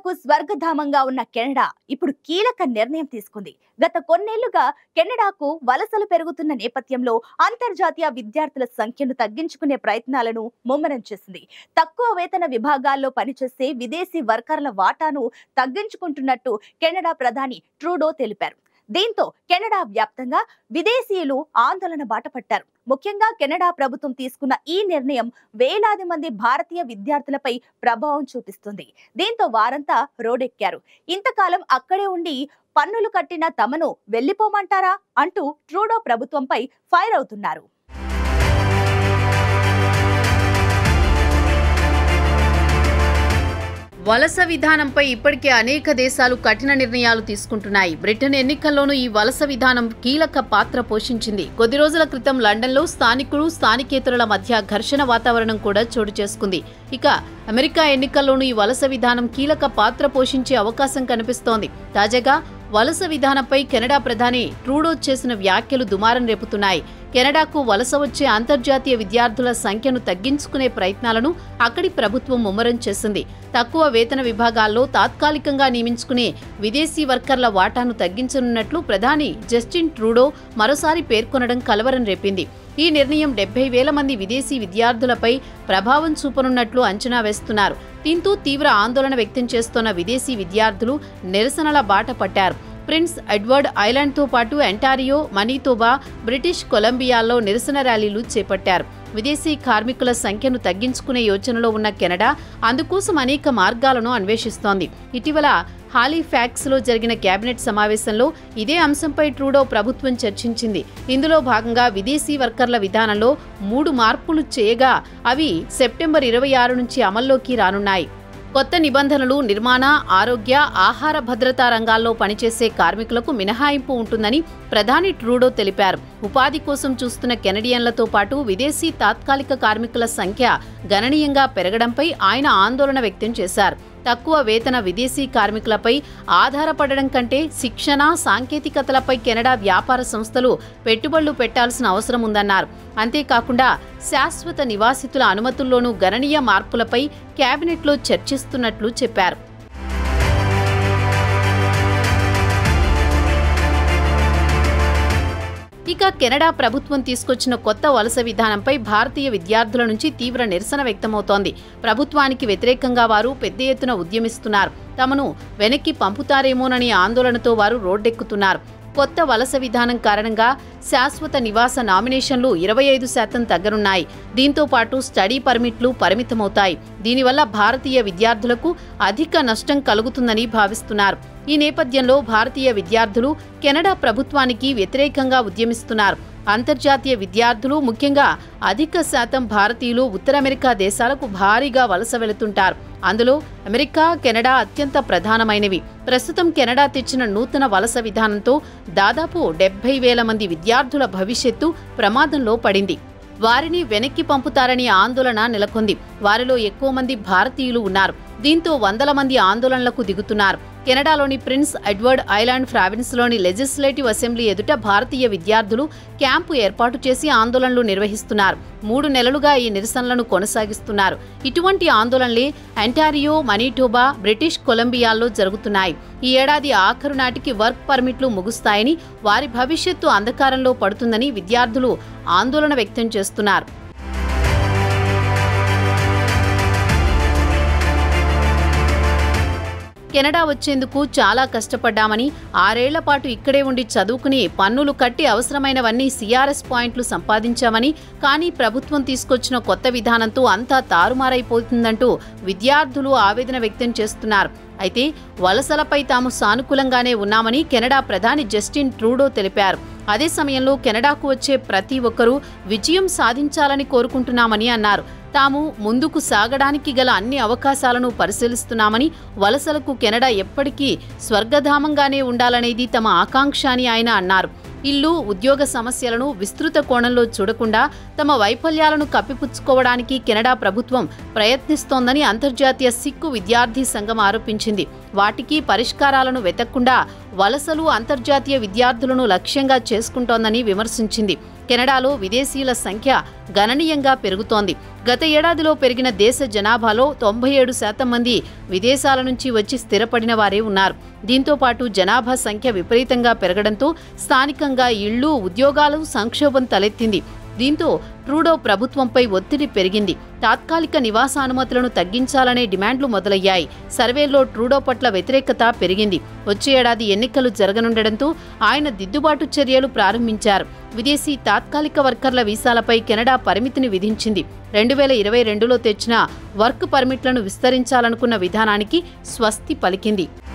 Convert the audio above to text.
యువతకు స్వర్గధామంగా ఉన్న కెనడా ఇప్పుడు కీలక నిర్ణయం తీసుకుంది గత కొన్నేళ్లుగా కెనడాకు వలసలు పెరుగుతున్న నేపథ్యంలో అంతర్జాతీయ విద్యార్థుల సంఖ్యను తగ్గించుకునే ప్రయత్నాలను ముమ్మరం చేసింది తక్కువ వేతన విభాగాల్లో పనిచేసే విదేశీ వర్కర్ల వాటాను తగ్గించుకుంటున్నట్టు కెనడా ప్రధాని ట్రూడో తెలిపారు దీంతో కెనడా వ్యాప్తంగా విదేశీయులు ఆందోళన బాట పట్టారు ముఖ్యంగా కెనడా ప్రభుత్వం తీసుకున్న ఈ నిర్ణయం వేలాది మంది భారతీయ విద్యార్థులపై ప్రభావం చూపిస్తుంది దీంతో వారంతా రోడెక్కారు ఇంతకాలం అక్కడే ఉండి పన్నులు కట్టిన తమను వెళ్లిపోమంటారా అంటూ ట్రూడో ప్రభుత్వంపై ఫైర్ అవుతున్నారు వలస విధానంపై ఇప్పటికే అనేక దేశాలు కఠిన నిర్ణయాలు తీసుకుంటున్నాయి బ్రిటన్ ఎన్నికల్లోనూ ఈ వలస విధానం కీలక పాత్ర పోషించింది కొద్ది రోజుల క్రితం లండన్లో స్థానికులు స్థానికేతరుల మధ్య ఘర్షణ వాతావరణం కూడా చోటు చేసుకుంది ఇక అమెరికా ఎన్నికల్లోనూ ఈ వలస విధానం కీలక పాత్ర పోషించే అవకాశం కనిపిస్తోంది తాజాగా వలస విధానంపై కెనడా ప్రధాని ట్రూడో చేసిన వ్యాఖ్యలు దుమారం రేపుతున్నాయి కెనడాకు వలస వచ్చే అంతర్జాతీయ విద్యార్థుల సంఖ్యను తగ్గించుకునే ప్రయత్నాలను అక్కడి ప్రభుత్వం ముమ్మరం చేసింది తక్కువ వేతన విభాగాల్లో తాత్కాలికంగా నియమించుకునే విదేశీ వర్కర్ల వాటాను తగ్గించనున్నట్లు ప్రధాని జస్టిన్ ట్రూడో మరోసారి పేర్కొనడం కలవరం రేపింది ఈ నిర్ణయం డెబ్బై వేల మంది విదేశీ విద్యార్థులపై ప్రభావం చూపనున్నట్లు అంచనా వేస్తున్నారు దీంతో తీవ్ర ఆందోళన వ్యక్తం చేస్తున్న విదేశీ విద్యార్థులు నిరసనల బాట పట్టారు ప్రిన్స్ ఎడ్వర్డ్ ఐలాండ్తో పాటు ఎంటారియో మనీతోబా బ్రిటిష్ కొలంబియాల్లో నిరసన ర్యాలీలు చేపట్టారు విదేశీ కార్మికుల సంఖ్యను తగ్గించుకునే యోచనలో ఉన్న కెనడా అందుకోసం అనేక మార్గాలను అన్వేషిస్తోంది ఇటీవల హాలీఫ్యాక్స్లో జరిగిన కేబినెట్ సమావేశంలో ఇదే అంశంపై ట్రూడో ప్రభుత్వం చర్చించింది ఇందులో భాగంగా విదేశీ వర్కర్ల విధానంలో మూడు మార్పులు చేయగా అవి సెప్టెంబర్ ఇరవై ఆరు నుంచి అమల్లోకి రానున్నాయి కొత్త నిబంధనలు నిర్మాణ ఆరోగ్య ఆహార భద్రతా రంగాల్లో పనిచేసే కార్మికులకు మినహాయింపు ఉంటుందని ప్రధాని ట్రూడో తెలిపారు ఉపాధి కోసం చూస్తున్న కెనడియన్లతో పాటు విదేశీ తాత్కాలిక కార్మికుల సంఖ్య గణనీయంగా పెరగడంపై ఆయన ఆందోళన వ్యక్తం చేశారు తక్కువ వేతన విదేశీ కార్మికులపై ఆధారపడడం కంటే శిక్షణ సాంకేతికతలపై కెనడా వ్యాపార సంస్థలు పెట్టుబడులు పెట్టాల్సిన అవసరం ఉందన్నారు అంతేకాకుండా శాశ్వత నివాసితుల అనుమతుల్లోనూ గణనీయ మార్పులపై కేబినెట్లో చర్చిస్తున్నట్లు చెప్పారు ఇక కెనడా ప్రభుత్వం తీసుకొచ్చిన కొత్త వలస విధానంపై భారతీయ విద్యార్థుల నుంచి తీవ్ర నిరసన వ్యక్తమవుతోంది ప్రభుత్వానికి వ్యతిరేకంగా వారు పెద్ద ఎత్తున ఉద్యమిస్తున్నారు తమను వెనక్కి పంపుతారేమోనని ఆందోళనతో వారు రోడ్డెక్కుతున్నారు కొత్త వలస విధానం కారణంగా శాశ్వత నివాస నామినేషన్లు ఇరవై ఐదు శాతం తగ్గనున్నాయి దీంతో పాటు స్టడీ పర్మిట్లు పరిమితమవుతాయి దీనివల్ల భారతీయ విద్యార్థులకు అధిక నష్టం కలుగుతుందని భావిస్తున్నారు ఈ నేపథ్యంలో భారతీయ విద్యార్థులు కెనడా ప్రభుత్వానికి వ్యతిరేకంగా ఉద్యమిస్తున్నారు అంతర్జాతీయ విద్యార్థులు ముఖ్యంగా అధిక శాతం భారతీయులు ఉత్తర అమెరికా దేశాలకు భారీగా వలస వెళుతుంటారు అందులో అమెరికా కెనడా అత్యంత ప్రధానమైనవి ప్రస్తుతం కెనడా తెచ్చిన నూతన వలస విధానంతో దాదాపు డెబ్బై వేల మంది విద్యార్థుల భవిష్యత్తు ప్రమాదంలో పడింది వారిని వెనక్కి పంపుతారని ఆందోళన నెలకొంది వారిలో ఎక్కువ మంది భారతీయులు ఉన్నారు దీంతో వందల మంది ఆందోళనలకు దిగుతున్నారు కెనడాలోని ప్రిన్స్ ఎడ్వర్డ్ ఐలాండ్ ప్రావిన్స్లోని లెజిస్లేటివ్ అసెంబ్లీ ఎదుట భారతీయ విద్యార్థులు క్యాంపు ఏర్పాటు చేసి ఆందోళనలు నిర్వహిస్తున్నారు మూడు నెలలుగా ఈ నిరసనలను కొనసాగిస్తున్నారు ఇటువంటి ఆందోళనలే అంటారియో మనీటోబా బ్రిటిష్ కొలంబియాల్లో జరుగుతున్నాయి ఈ ఏడాది ఆఖరు నాటికి వర్క్ పర్మిట్లు ముగుస్తాయని వారి భవిష్యత్తు అంధకారంలో పడుతుందని విద్యార్థులు ఆందోళన వ్యక్తం చేస్తున్నారు కెనడా వచ్చేందుకు చాలా కష్టపడ్డామని ఆరేళ్ల పాటు ఇక్కడే ఉండి చదువుకుని పన్నులు కట్టి అవసరమైనవన్నీ సిఆర్ఎస్ పాయింట్లు సంపాదించామని కానీ ప్రభుత్వం తీసుకొచ్చిన కొత్త విధానంతో అంతా తారుమారైపోతుందంటూ విద్యార్థులు ఆవేదన వ్యక్తం చేస్తున్నారు అయితే వలసలపై తాము సానుకూలంగానే ఉన్నామని కెనడా ప్రధాని జస్టిన్ ట్రూడో తెలిపారు అదే సమయంలో కెనడాకు వచ్చే ప్రతి ఒక్కరూ విజయం సాధించాలని కోరుకుంటున్నామని అన్నారు తాము ముందుకు సాగడానికి గల అన్ని అవకాశాలను పరిశీలిస్తున్నామని వలసలకు కెనడా ఎప్పటికీ స్వర్గధామంగానే ఉండాలనేది తమ ఆకాంక్ష అని ఆయన అన్నారు ఇల్లు ఉద్యోగ సమస్యలను విస్తృత కోణంలో చూడకుండా తమ వైఫల్యాలను కప్పిపుచ్చుకోవడానికి కెనడా ప్రభుత్వం ప్రయత్నిస్తోందని అంతర్జాతీయ సిక్కు విద్యార్థి సంఘం ఆరోపించింది వాటికి పరిష్కారాలను వెతక్కుండా వలసలు అంతర్జాతీయ విద్యార్థులను లక్ష్యంగా చేసుకుంటోందని విమర్శించింది కెనడాలో విదేశీయుల సంఖ్య గణనీయంగా పెరుగుతోంది గత ఏడాదిలో పెరిగిన దేశ జనాభాలో తొంభై ఏడు శాతం మంది విదేశాల నుంచి వచ్చి స్థిరపడిన వారే ఉన్నారు దీంతో పాటు జనాభా సంఖ్య విపరీతంగా పెరగడంతో స్థానికంగా ఇళ్లు ఉద్యోగాలు సంక్షోభం తలెత్తింది దీంతో ట్రూడో ప్రభుత్వంపై ఒత్తిడి పెరిగింది తాత్కాలిక నివాస అనుమతులను తగ్గించాలనే డిమాండ్లు మొదలయ్యాయి సర్వేలో ట్రూడో పట్ల వ్యతిరేకత పెరిగింది వచ్చే ఏడాది ఎన్నికలు జరగనుండడంతో ఆయన దిద్దుబాటు చర్యలు ప్రారంభించారు విదేశీ తాత్కాలిక వర్కర్ల వీసాలపై కెనడా పరిమితిని విధించింది రెండు వేల ఇరవై రెండులో తెచ్చిన వర్క్ పర్మిట్లను విస్తరించాలనుకున్న విధానానికి స్వస్తి పలికింది